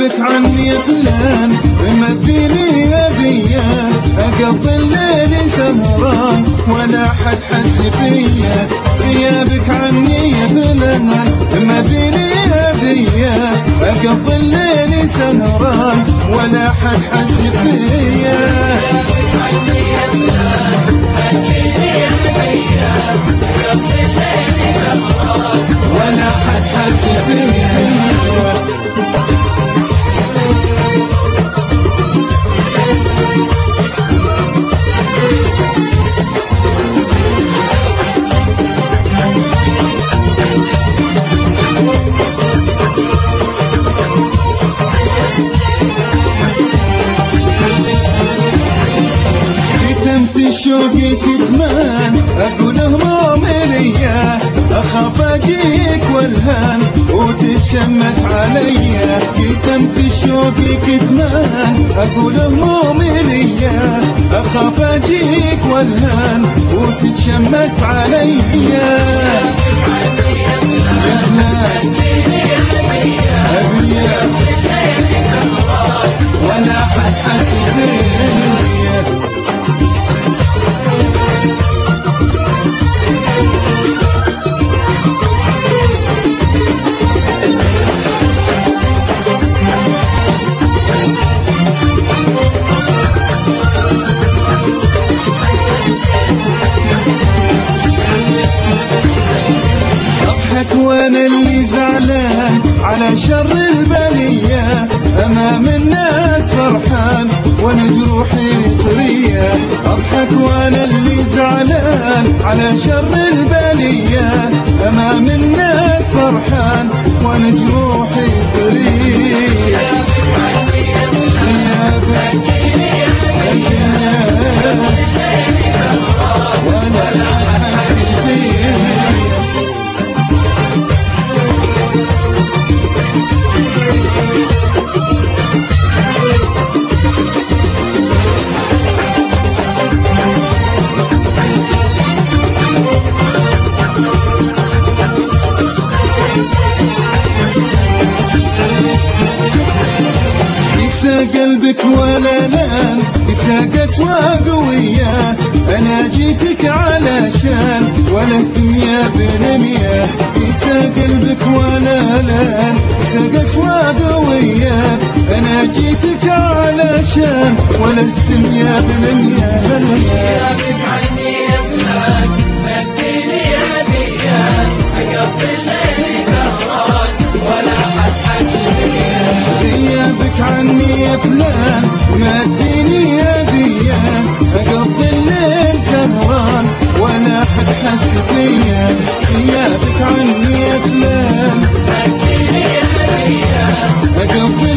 غيابك عني يا فلان مديني هدية أقضي الليل سهران ولا حد حس فيا غيابك عني يا فلان مديني هدية أقضي الليل سهران ولا حد حس فيا ولا حد حس فيا كتمت شوقي كتمان اقول همومي ليا اخاف اجيك والهان وتتشمت عليا كتمت شوقي كتمان اقول همومي ليا اخاف اجيك والهان وتتشمت عليا يا فلان أبيك ولا حد حس بيا اضحك وانا اللي زعلان على شر البلية امام الناس فرحان وانا جروحي طرية اضحك وانا اللي زعلان على شر البلية امام الناس فرحان وانا جروحي طرية يا بني وانا حاسس بيا يسا قلبك ولا لان يسا قسوة قوية أنا جيتك علشان ولا اهتم يا بن مياه يسا قلبك ولا لان يسا قسوة قوية أنا جيتك علشان ولا اهتم يا بن مياه غيابك عني يا فلان ما اديني هدية اقضي الليل سهران ولا حد حس فيا غيابك عني يا فلان اقضي